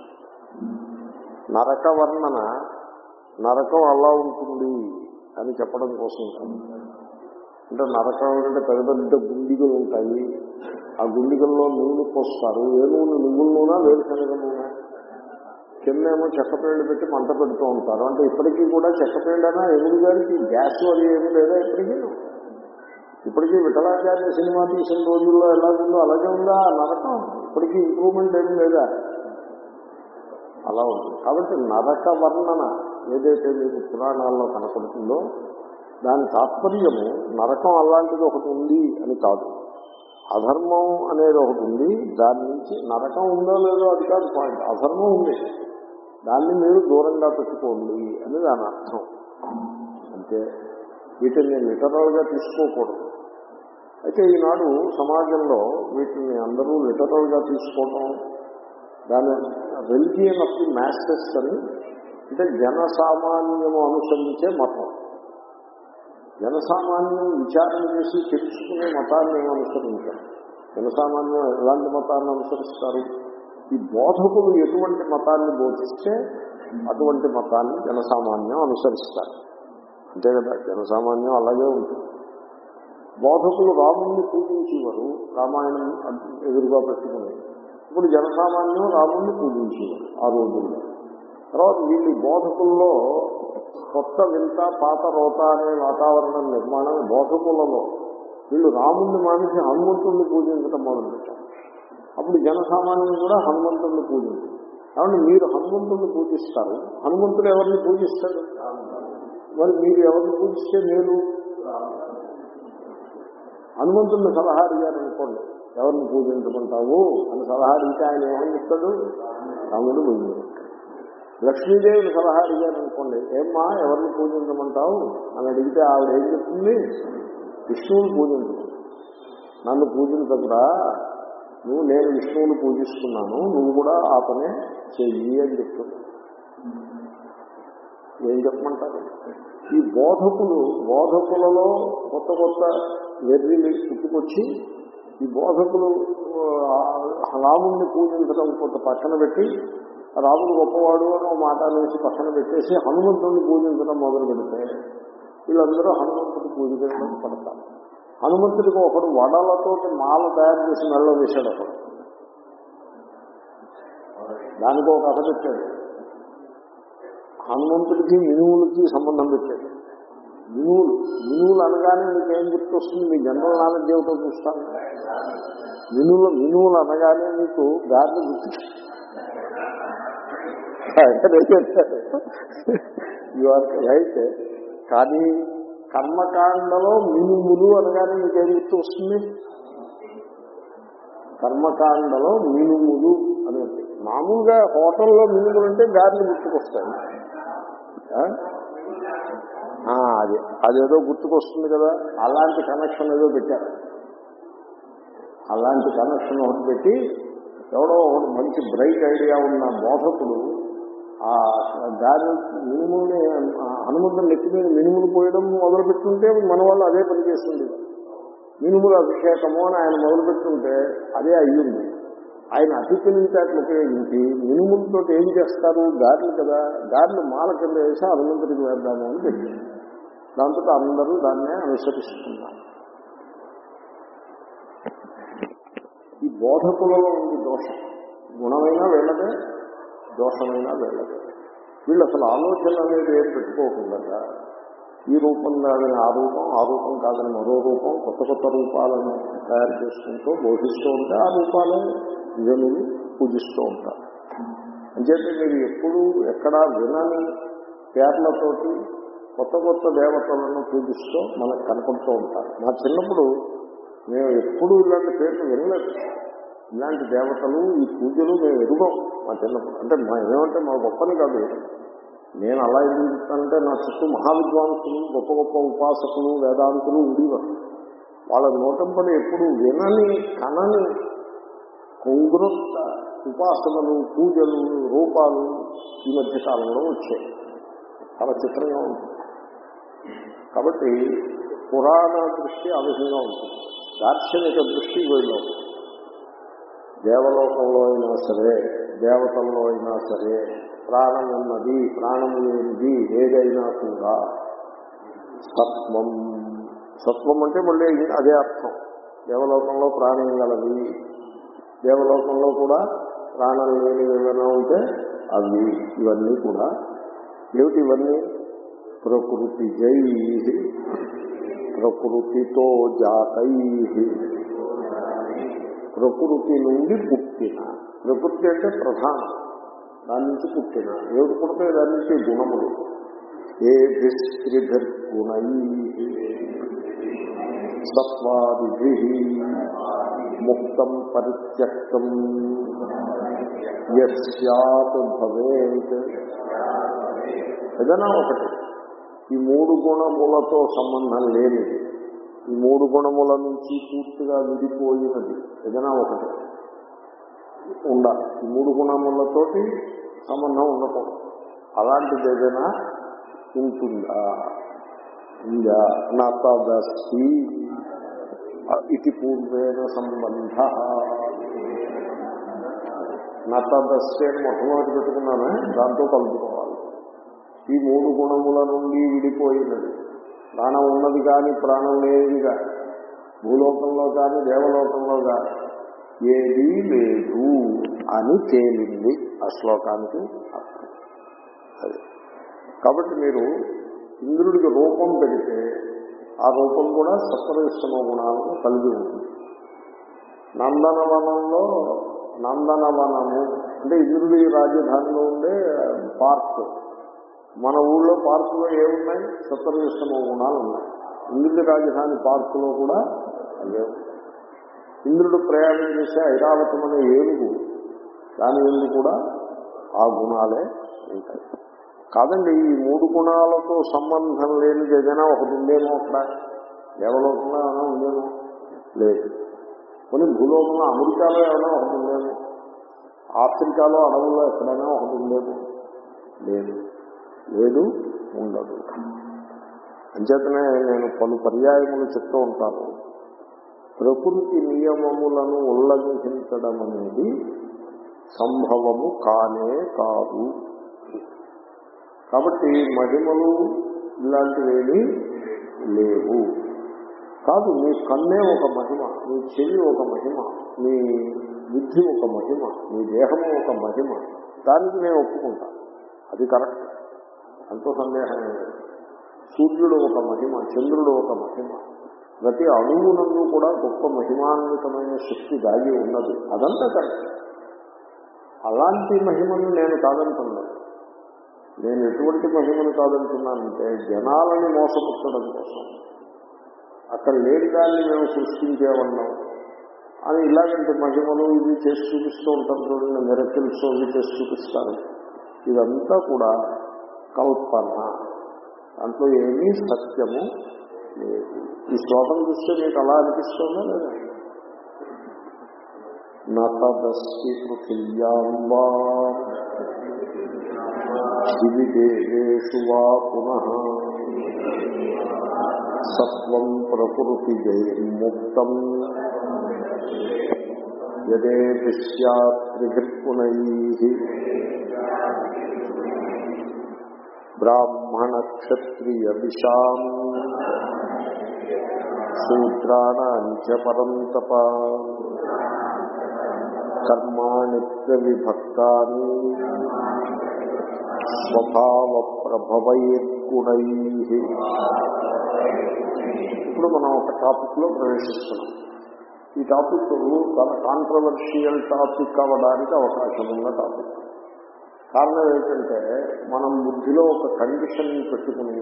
నరక వర్ణన నరకం అలా ఉంటుంది అని చెప్పడం కోసం కాదు అంటే నరకం అంటే పెద్ద పెద్ద గుండిగలు ఉంటాయి ఆ గుండిగల్లో నూనె పోస్తారు ఏ నూనె నువ్వుల నూనె వేరుశనగ నూనె కిందేమో చెక్కపేళ్ళు పెట్టి మంట పెడుతూ ఉంటారు అంటే ఇప్పటికీ కూడా చెక్కపేళ్ళైనా ఎదురు గారికి గ్యాస్ అది ఏమీ లేదా ఇప్పటికీ ఇప్పటికీ విఠలాచార్య సినిమా తీసిన రోజుల్లో ఎలా ఉందో అలాగే ఉందా ఆ నరకం ఇప్పటికీ ఇంప్రూవ్మెంట్ ఏమీ లేదా అలా ఉంది కాబట్టి నరక వర్ణన ఏదైతే మీకు పురాణాల్లో కనపడుతుందో దాని తాత్పర్యము నరకం అలాంటిది ఒకటి ఉంది అని కాదు అధర్మం అనేది ఒకటి ఉంది దాని నుంచి నరకం ఉందో లేదో అది కాదు పాయింట్ అధర్మం ఉంది దాన్ని మీరు దూరంగా పెట్టుకోండి అని దాని అర్థం అంటే వీటిని లిటరల్ గా తీసుకోకూడదు అయితే ఈనాడు సమాజంలో వీటిని అందరూ లిటరల్ గా తీసుకోవడం దాని రెలిజియన్ ఆఫ్ ది మాస్టర్స్ అని అంటే జనసామాన్యము అనుసరించే మతం జనసామాన్యం విచారణ చేసి తెలుసుకునే మతాన్ని ఏం అనుసరించారు జనసామాన్యం ఎలాంటి మతాన్ని అనుసరిస్తారు ఈ బోధకులు ఎటువంటి మతాన్ని బోధిస్తే అటువంటి మతాన్ని జనసామాన్యం అనుసరిస్తారు అంతే కదా జనసామాన్యం అలాగే ఉంటుంది బోధకులు రాముణ్ణి పూజించేవారు రామాయణం ఎదురుగా పెట్టుకుని ఇప్పుడు జనసామాన్యం రాముణ్ణి పూజించేవారు ఆ రోజుల్లో తర్వాత వీళ్ళు బోధకుల్లో కొత్త వింత పాత రోత అనే వాతావరణం నిర్మాణం బోధకులలో వీళ్ళు రాముణ్ణి మానేసి హనుమంతుణ్ణి పూజించడం మొదలుపెట్టారు అప్పుడు జనసామాన్యం కూడా హనుమంతుణ్ణి పూజించారు కాబట్టి మీరు హనుమంతుణ్ణి పూజిస్తారు హనుమంతుడు ఎవరిని పూజిస్తాడు మరి మీరు ఎవరిని పూజిస్తే మీరు హనుమంతుడిని సలహా అడిగారు అనుకోండి ఎవరిని పూజించమంటావు అని సలహా అడిగితే ఆయన ఏమని చెప్తాడు రాముడు పూజించాడు లక్ష్మీదేవిని సలహా అడిగారు అనుకోండి ఏమ్మా ఎవరిని పూజించమంటావు అని అడిగితే ఆవిడ ఏం చెప్తుంది విష్ణువుని పూజించు నన్ను పూజించకురా నువ్వు నేను విష్ణువుని పూజిస్తున్నాను నువ్వు కూడా ఆ పనే చెయ్యి అని చెప్తుంది ఏం చెప్పమంటారు ఈ బోధకులు బోధకులలో కొత్త కొత్త వెర్రిని పుట్టుకొచ్చి ఈ బోధకులు ఆ, రాముణ్ణి పూజించడం కొంత పక్కన పెట్టి రాముడు గొప్పవాడు అని ఒక మాట అనేసి పక్కన పెట్టేసి హనుమంతుడిని పూజించడం మొదలు పెడితే వీళ్ళందరూ హనుమంతుడి పూజించడం పడతారు హనుమంతుడికి ఒకడు వడలతోటి మాల తయారు చేసి మెళ్ళ వేశాడు ఒకడు దానికి ఒక కథ పెట్టాడు హనుమంతుడికి మినువులకి సంబంధం పెట్టాడు మినువులు మినువులు అనగానే మీకేం గుర్తొస్తుంది మీ జనరల్ నాలెడ్జ్ ఏమిటో చూస్తాను మినువులు మినువులు అనగానే మీకు గార్లు గుర్తు యు ఆర్ రైట్ కానీ కర్మకాండలో మినుములు అనగానే మీకేం గుర్తు వస్తుంది కర్మకాండలో మినుములు అనేది మామూలుగా హోటల్లో మినుములు అంటే గారెలు గుర్తుకొస్తాయి ఆ? ఆ, అదే అదేదో గుర్తుకొస్తుంది కదా అలాంటి కనెక్షన్ ఏదో పెట్టారు అలాంటి కనెక్షన్ ఒకటి పెట్టి ఎవడో ఒకడు మంచి బ్రైట్ ఐడియా ఉన్న బోధకుడు ఆ దాని మినుముల్ని ఆ హనుమంతుని నెత్తి మీద మినుములు పోయడం మొదలు పెట్టుకుంటే మన వాళ్ళు అదే పని చేస్తుంది మినుముల అభిషేకము అని ఆయన మొదలు పెట్టుకుంటే అదే అయ్యింది ఆయన అతి తెలివితేటలు ఉపయోగించి మినుములతో ఏం చేస్తారు గారెలు కదా గారెలు మాల కింద వేసి హనుమంతుడికి వేద్దాము అని పెట్టారు దాంతో అందరూ దాన్నే అనుసరిస్తున్నారు ఈ బోధకులలో ఉంది దోషం గుణమైనా వీళ్ళదే దోషమైనా వీళ్ళదే వీళ్ళు అసలు ఆలోచన అనేది ఏం పెట్టుకోకుండా ఈ రూపం కాదని ఆ రూపం ఆ రూపం కాదని మరో రూపం కొత్త కొత్త రూపాలను తయారు చేసుకుంటూ బోధిస్తూ ఉంటే ఆ రూపాలే జనులు పూజిస్తూ ఉంటారు అంచేతే మీరు ఎప్పుడు ఎక్కడా వినని పేర్లతోటి కొత్త కొత్త దేవతలను పూజిస్తూ మనకు కనపడుతూ ఉంటారు మా చిన్నప్పుడు మేము ఎప్పుడు ఇలాంటి పేర్లు వినలేదు ఇలాంటి దేవతలు ఈ పూజలు మేము ఎరుగం మా చిన్నప్పుడు అంటే మా ఏమంటే మా గొప్పని కాదు నేను అలా ఎందుకు చెప్తానంటే నా చుట్టూ మహావిద్వాంసులు గొప్ప గొప్ప ఉపాసకులు వేదాంతులు ఉండేవారు వాళ్ళ నోటంపడి ఎప్పుడు వినని కనని కొంగురొత్త ఉపాసనలు పూజలు రూపాలు ఈ మధ్య కాలంలో వచ్చాయి చాలా చిత్రంగా ఉంటుంది కాబట్టి పురాణ దృష్టి ఆ విధంగా ఉంటుంది దార్శనిక దృష్టి వీళ్ళు దేవలోకంలో అయినా సరే దేవతల్లో అయినా సరే ప్రాణం ఉన్నది ప్రాణం లేనిది ఏదైనా కూడా సత్వం సత్వం అంటే మళ్ళీ అదే అర్థం దేవలోకంలో ప్రాణం గలవి దేవలోకంలో కూడా ప్రాణం లేని ఏమైనా ఉంటే అవి ఇవన్నీ కూడా ఏమిటి ఇవన్నీ ప్రకృతి జై ప్రకృతితో జాతై ప్రకృతి నుండి పుట్టిన ప్రకృతి అంటే ప్రధానం దాని నుంచి పుట్టిన ఏడు పుడతాయి దాని నుంచి గుణములు ఏ భిస్త్రిభిర్గుణై సత్వాది ముక్తం పరిత్యక్తం యత్ భవేత్ ఏదైనా ఒకటి ఈ మూడు గుణములతో సంబంధం లేనిది ఈ మూడు గుణముల నుంచి పూర్తిగా విడిపోయినది ఏదైనా ఒకటి ఉండాలి ఈ మూడు గుణములతోటి సంబంధం ఉండకూడదు అలాంటిది ఏదైనా ఉంటుందా ఉందా నాతదస్తి ఇది పూర్వేణ సంబంధ నతదస్య అని మొట్టమొదటి పెట్టుకున్నానే దాంతో కలుపుకోవాలి ఈ మూడు గుణముల నుండి విడిపోయినది ప్రాణం ఉన్నది కానీ ప్రాణం లేనిదిగా భూలోకంలో కానీ దేవలోకంలో కానీ ఏదీ లేదు అని తేలింది ఆ శ్లోకానికి అర్థం అది కాబట్టి మీరు ఇంద్రుడికి రూపం పెడితే ఆ రూపం కూడా సత్వరిస్తమ గుణాలను కలిగి ఉంటుంది నందనవనంలో నందనవనము అంటే ఇంద్రుడి రాజధానిలో ఉండే పార్క్ మన ఊళ్ళో పార్కులో ఏమున్నాయి సత్వరిస్తమ గుణాలు ఉన్నాయి ఇంద్రుడి రాజధాని పార్కులో కూడా అవే ఉన్నాయి ఇంద్రుడు ప్రయాణం చేసే ఐరావతం అనే ఏనుగు దాని ఎందు కూడా ఆ గుణాలే ఉంటాయి కాదండి ఈ మూడు గుణాలతో సంబంధం లేనిది ఏదైనా ఒకటి ఉందేమో అక్కడ దేవలోకంలో ఏమైనా ఉందేమో లేదు కొన్ని భూలోకంలో అమెరికాలో ఏమైనా ఒకటి ఉందేమో ఆఫ్రికాలో అడవుల్లో ఎక్కడైనా ఒకటి ఉందేమో లేదు లేదు ఉండదు అంచేతనే నేను పలు పర్యాయములు చెప్తూ ఉంటాను ప్రకృతి నియమములను ఉల్లంఘించడం అనేది సంభవము కానే కాదు కాబట్టి మహిమలు ఇలాంటివేమీ లేవు కాదు మీ కన్నే ఒక మహిమ మీ చెవి ఒక మహిమ మీ బుద్ధి ఒక మహిమ మీ దేహము ఒక మహిమ దానికి నేను ఒప్పుకుంటాను అది కరెక్ట్ ఎంతో సందేహం లేదు సూర్యుడు ఒక మహిమ చంద్రుడు ఒక మహిమ ప్రతి అణువునందు కూడా గొప్ప మహిమాన్వితమైన శక్తి దాగి ఉన్నది అదంతా కరెక్ట్ అలాంటి మహిమను నేను కాదంటున్నాను నేను ఎటువంటి మహిమను కాదంటున్నానంటే జనాలను మోసపుచ్చడం కోసం అక్కడ లేని దాన్ని మేము సృష్టించేవన్నాం అని ఇలాగంటి మహిమలు ఇవి చేసి చూపిస్తూ ఉంటారు చూడండి మెరకిల్స్ ఇవి చేసి చూపిస్తారు ఇదంతా కూడా కల్పన దాంట్లో ఏమీ సత్యము లేదు ఈ శ్లోకం చూస్తే మీకు అలా అనిపిస్తుందా లేదా నతదస్తి పృథివ్యాంబా దివిదేవేషు వా పునః సత్వం ప్రకృతి జైర్ముక్తం యదే విశ్యాత్రిభిర్పునై బ్రాహ్మణ క్షత్రియ విషాం సూత్రాణాంచ పరం తప కర్మాణిత్య విభక్తాని స్వభావ ప్రభవైర్గుణై ఇప్పుడు మనం ఒక టాపిక్ లో ప్రవేశిస్తున్నాం ఈ టాపిక్ చాలా కాంట్రవర్షియల్ టాపిక్ అవ్వడానికి అవకాశం ఉన్న టాపిక్ కారణం ఏంటంటే మనం బుద్ధిలో ఒక కండిషన్ పెట్టుకుని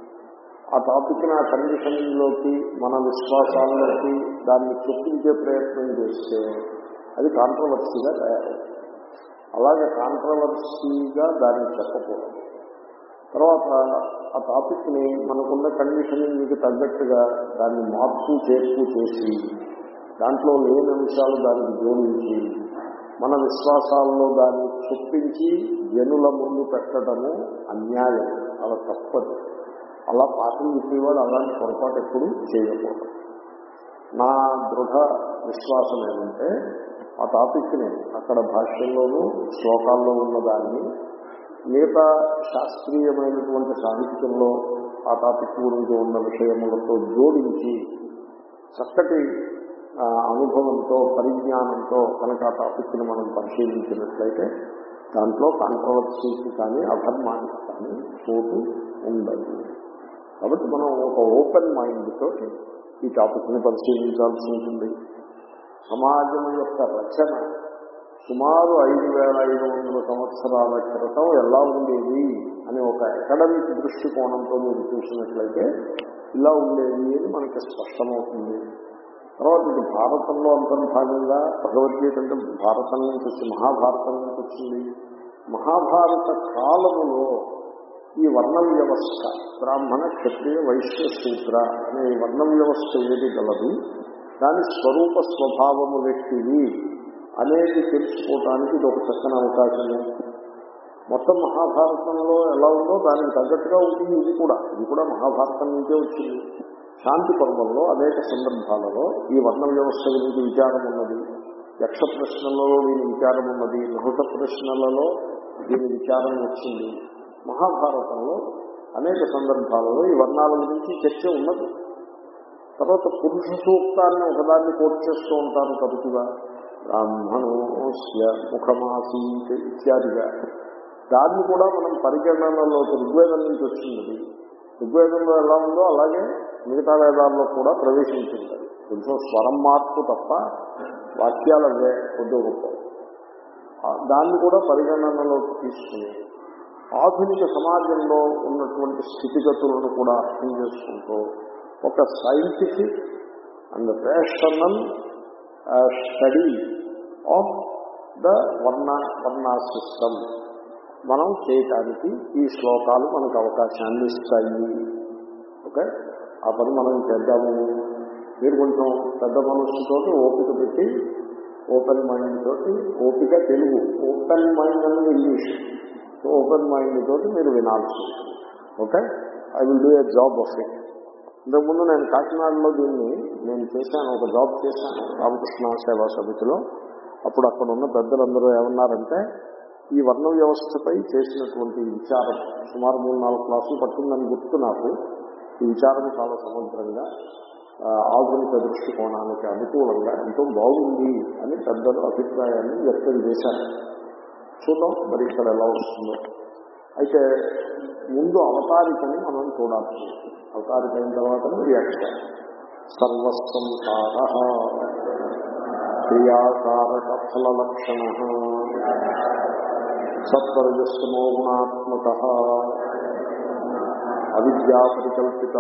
ఆ టాపిక్ని ఆ కండిషన్లోకి మన విశ్వాసాల్లోకి దాన్ని చొప్పించే ప్రయత్నం చేస్తే అది కాంట్రవర్సీగా తయారవుతుంది అలాగే కాంట్రవర్సీగా దాన్ని చెప్పకూడదు తర్వాత ఆ టాపిక్ని మనకున్న కండిషనింగ్కి తగ్గట్టుగా దాన్ని మార్పు చేర్పు చేసి దాంట్లో లేని అంశాలు దానికి జోడించి మన విశ్వాసాల్లో దాన్ని చొప్పించి జనుల ముందు పెట్టడము అన్యాయం అలా తప్పదు అలా పాటలు చెప్పేవాడు అలాంటి పొరపాటు ఎప్పుడు చేయకూడదు నా దృఢ విశ్వాసం ఏమంటే ఆ టాపిక్ని అక్కడ భాష్యంలోనూ శ్లోకాల్లో ఉన్న దాన్ని మిగతా శాస్త్రీయమైనటువంటి సాహిత్యంలో ఆ టాపిక్ గురించి ఉన్న విషయములతో జోడించి చక్కటి అనుభవంతో పరిజ్ఞానంతో కనుక ఆ టాపిక్ని మనం పరిశీలించినట్లయితే దాంట్లో కాంట్రవర్సీకి కానీ అధర్మానికి కానీ చోటు ఉండదు కాబట్టి మనం ఒక ఓపెన్ మైండ్ తోటి ఈ టాపిక్ని పరిశీలించాల్సి ఉంటుంది సమాజం యొక్క రచన సుమారు ఐదు వేల ఐదు వందల సంవత్సరాల క్రితం ఎలా ఉండేది అని ఒక అకాడమిక్ దృష్టికోణంతో మీరు చూసినట్లయితే ఇలా ఉండేది అని మనకి స్పష్టమవుతుంది తర్వాత ఇది భారతంలో అంతర్భాగంగా భగవద్గీత అంటే భారతం నుంచి వచ్చి మహాభారతం నుంచి వచ్చింది మహాభారత కాలములో ఈ వర్ణ వ్యవస్థ బ్రాహ్మణ క్షత్రియ వైశ్య శూద్ర అనే ఈ వర్ణ వ్యవస్థ ఏది గలదు దాని స్వరూప స్వభావము వ్యక్తివి అనేది తెలుసుకోవటానికి ఇది ఒక చక్కని అవకాశము మొత్తం మహాభారతంలో ఎలా ఉందో దానికి తగ్గట్టుగా ఉంటుంది ఇది కూడా ఇది కూడా మహాభారతం నుంచే వచ్చింది శాంతి పర్వంలో అనేక సందర్భాలలో ఈ వర్ణ వ్యవస్థ గురించి విచారం ఉన్నది యక్ష ప్రశ్నలలో దీని విచారం ఉన్నది నహుత ప్రశ్నలలో దీని విచారం వచ్చింది మహాభారతంలో అనేక సందర్భాలలో ఈ వర్ణాల గురించి చర్చ ఉన్నది తర్వాత పురుష సూక్తాన్ని ఒకదాన్ని కోట్ చేస్తూ ఉంటారు తరచుగా బ్రాహ్మణోస్య ముఖమాసీత్ ఇత్యాదిగా దాన్ని కూడా మనం పరిగణనలో ఋగ్వేదం నుంచి వచ్చింది ఋగ్వేదంలో ఎలా ఉందో అలాగే మిగతా వేదాల్లో కూడా ప్రవేశించింది కొంచెం స్వరం మార్పు తప్ప వాక్యాలు అవే కొద్ది గొప్ప దాన్ని కూడా పరిగణనలోకి తీసుకుని ఆధునిక సమాజంలో ఉన్నటువంటి స్థితిగతులను కూడా అర్థం చేసుకుంటూ ఒక scientific and rational study of the varna varna system మనం చేయటానికి ఈ శ్లోకాలు మనకు అవకాశాన్ని ఇస్తాయి ఓకే ఆ పని మనం చేద్దాము మీరు కొంచెం పెద్ద మనస్సుతో ఓపిక పెట్టి ఓపెన్ మైండ్ తోటి ఓపిక తెలుగు ఓపెన్ మైండ్ అనేది ఇంగ్లీష్ సో ఓపెన్ మైండ్ తోటి మీరు వినాల్సి ఉంటుంది okay I will do a job of it ఇంతకుముందు నేను కాకినాడలో దీన్ని నేను చేశాను ఒక జాబ్ చేశాను రామకృష్ణ సేవా సమితిలో అప్పుడు అక్కడ ఉన్న పెద్దలందరూ ఏమన్నారంటే ఈ వర్ణ వ్యవస్థపై చేసినటువంటి విచారం సుమారు మూడు నాలుగు క్లాసులు పట్టిందని గుర్తు నాకు ఈ విచారం చాలా సమగ్రంగా ఆధునిక దృష్టికోణానికి అనుకూలంగా ఎంతో బాగుంది అని పెద్దలు అభిప్రాయాన్ని వ్యక్తం చేశారు చూద్దాం మరి ఇక్కడ ఎలా వస్తుందో అయితే ముందు అవతారికని మనం చూడాలి అవతారిక అయిన తర్వాత రియాక్షన్ సర్వసంసార క్రియాకారక ఫల లక్షణ సత్వరజస్తమో గుణాత్మక అవిద్యా పరికల్పిత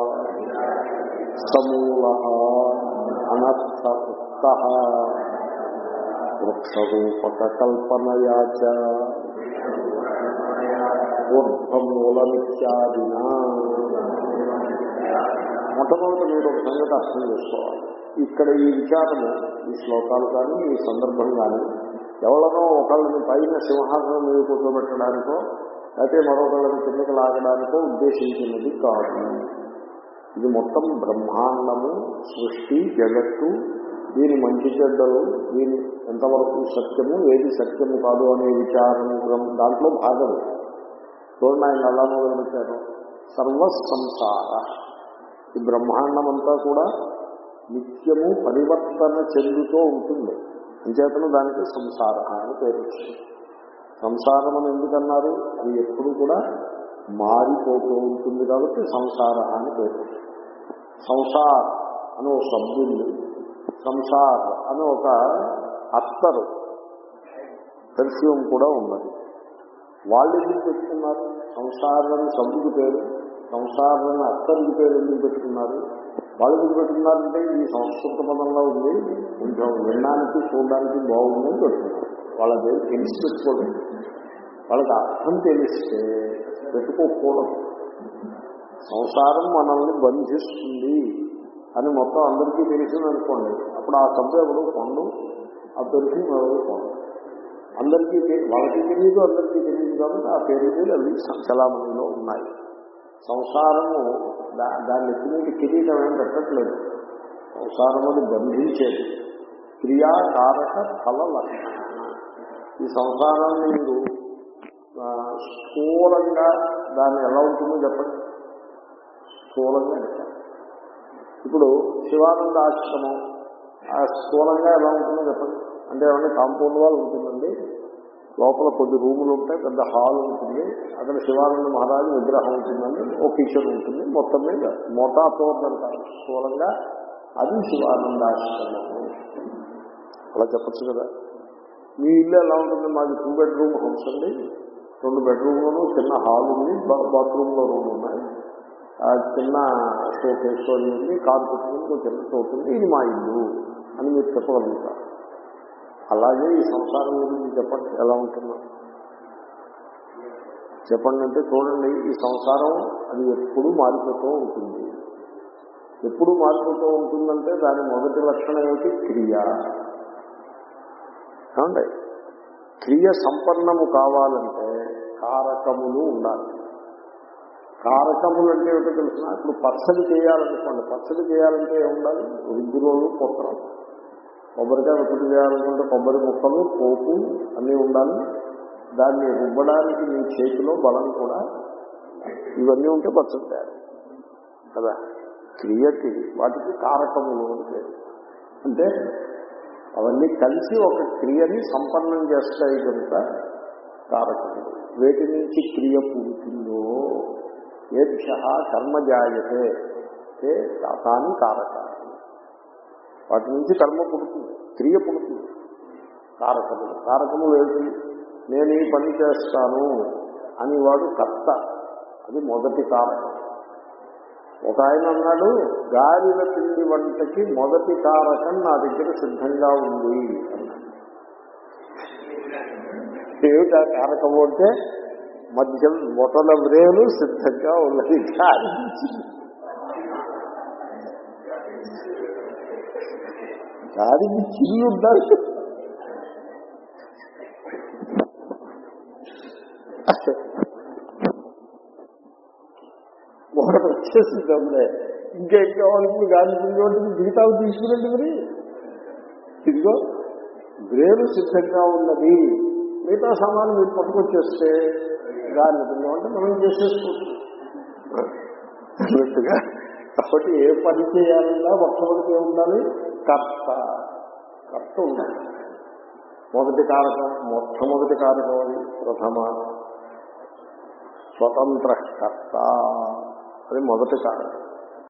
సమూల అనర్థ ఉక్త వృక్షరూపక కల్పనయా చ ఊర్ధ్వమూలమిత్యాదినా మొట్టమొదటి మీరు ఒక సంగతి అర్థం చేసుకోవాలి ఇక్కడ ఈ విచారము ఈ శ్లోకాలు కానీ ఈ సందర్భం కానీ ఎవరినో ఒకళ్ళని పైన సింహాసనం మీద కూర్చోబెట్టడానికో అయితే మరొకళ్ళని కిందకి లాగడానికో ఉద్దేశించినది కాదు ఇది మొత్తం బ్రహ్మాండము సృష్టి జగత్తు దీని మంచి చెడ్డలు దీని ఎంతవరకు సత్యము ఏది సత్యము కాదు అనే విచారం దాంట్లో భాగం చూడండి ఆయన ఎలా మొదలుపెట్టారు సర్వ సంసార ఈ బ్రహ్మాండం అంతా కూడా నిత్యము పరివర్తన చెందుతూ ఉంటుంది అంచేతను దానికి సంసార అని పేరు వచ్చింది సంసారం అని ఎందుకన్నారు అది ఎప్పుడు కూడా మారిపోతూ ఉంటుంది కాబట్టి సంసార అని పేరు సంసార్ అని ఒక శబ్దుంది సంసార్ అని ఒక అత్తరు పెర్ఫ్యూమ్ కూడా ఉన్నది వాళ్ళు ఎందుకు పెట్టుకున్నారు సంసారం శబ్దుకి పేరు సంసారం అత్తరికి పేరు ఎందుకు పెట్టుకున్నారు వాళ్ళు ఎందుకు పెట్టుకున్నారంటే ఈ సంస్కృత పదంలో ఉంది కొంచెం వినడానికి చూడడానికి బాగుందని పెట్టుకున్నారు వాళ్ళ పేరు తెలిసి పెట్టుకోలేదు వాళ్ళకి అర్థం తెలిస్తే పెట్టుకోకూడదు సంసారం మనల్ని బంధిస్తుంది అని మొత్తం అందరికీ తెలిసింది అనుకోండి అప్పుడు ఆ సభ్య ఎవరు కొండు ఆ పెర్ఫ్యూమ్ ఎవరు కొండు అందరికీ వాళ్ళకి తెలియదు అందరికీ తెలియదు కాబట్టి ఆ పేరు మీద అవి చలామణిలో ఉన్నాయి సంసారము దాన్ని ఎత్తుమీటి కిరీటం ఏం పెట్టట్లేదు సంసారం అది బంధించేది క్రియాకారక ఫల లక్షణ ఈ సంసారాన్ని మీరు స్థూలంగా దాన్ని ఎలా ఉంటుందో చెప్పండి స్థూలంగా ఇప్పుడు శివానంద ఆశ్రమం ఆ స్థూలంగా ఎలా ఉంటుందో చెప్పండి అంటే ఏమన్నా కాంపౌండ్ వాల్ ఉంటుందండి లోపల కొద్ది రూములు ఉంటాయి పెద్ద హాల్ ఉంటుంది అక్కడ శివానంద మహారాజు విగ్రహం ఉంటుందండి ఓ కిచెన్ ఉంటుంది మొత్తం మీద మోటాతోర్ అంటారు స్థూలంగా అది శివానంద ఆశ్రమం అలా చెప్పచ్చు కదా మీ ఇల్లు ఎలా ఉంటుంది మాది టూ బెడ్రూమ్ హౌస్ అండి రెండు బెడ్రూమ్లోనూ చిన్న హాల్ ఉంది బాత్రూంలో రూమ్ ఉన్నాయి చిన్న షోకేస్ ఉంది కారు పెట్టుకుని చిన్న చోటు ఉంది ఇది మా ఇల్లు అని మీరు చెప్పగలుగుతారు అలాగే ఈ సంసారం గురించి చెప్పండి ఎలా ఉంటుందో చెప్పండి అంటే చూడండి ఈ సంసారం అది ఎప్పుడు మారిపోతూ ఉంటుంది ఎప్పుడు మారిపోతూ ఉంటుందంటే దాని మొదటి లక్షణం ఏమిటి క్రియ ఏమండి క్రియ సంపన్నము కావాలంటే కారకములు ఉండాలి కారకములు అంటే ఏమిటో తెలిసిన ఇప్పుడు పచ్చడి చేయాలనుకోండి పచ్చడి చేయాలంటే ఏముండాలి రుద్దురోలు పుత్రం కొబ్బరికాయ ఒకటి చేయాలనుకుంటే కొబ్బరి ముక్కలు పోపు అన్నీ ఉండాలి దాన్ని రుబ్బడానికి మీ చేతిలో బలం కూడా ఇవన్నీ ఉంటే పచ్చడి తయారు కదా క్రియకి వాటికి కారకములు అని పేరు అంటే అవన్నీ కలిసి ఒక క్రియని సంపన్నం చేస్తాయి కనుక కారకములు వేటి నుంచి క్రియ పుడుతుందో ఏభ్య కర్మ జాయతే ఏ తాని కారకాలు వాటి నుంచి కర్మ పుడుతుంది క్రియ పుడుతుంది కారకములు కారకములు ఏంటి నేను ఈ పని చేస్తాను అని వాడు కర్త అది మొదటి కారకం ఒక ఆయన అన్నాడు గాలిల పిండి వంటకి మొదటి కారకం నా దగ్గర సిద్ధంగా ఉంది అన్నాడు ఏమిటా కారకము అంటే మద్యం మొదల వ్రేలు సిద్ధంగా ఉన్నది గాలి గాలికి చిల్లు ఉండాలి ఒకటి వచ్చేసింది అప్పుడే ఇంకేం కావాలి ఇప్పుడు గాలి పిండి వంటకి మిగతావి తీసుకురండి మరి ఇదిగో బ్రేలు సిద్ధంగా ఉన్నది మిగతా సామాను మీరు పట్టుకొచ్చేస్తే గాలి పిండి వంట మనం చేసేసుకుంటాం అన్నట్టుగా కాబట్టి ఏ పని చేయాలన్నా మొట్టమొదటి ఏముండాలి కర్త కర్త ఉండాలి మొదటి కారకం మొట్టమొదటి కారకం అది ప్రథమ స్వతంత్ర కర్త అది మొదటి కారకం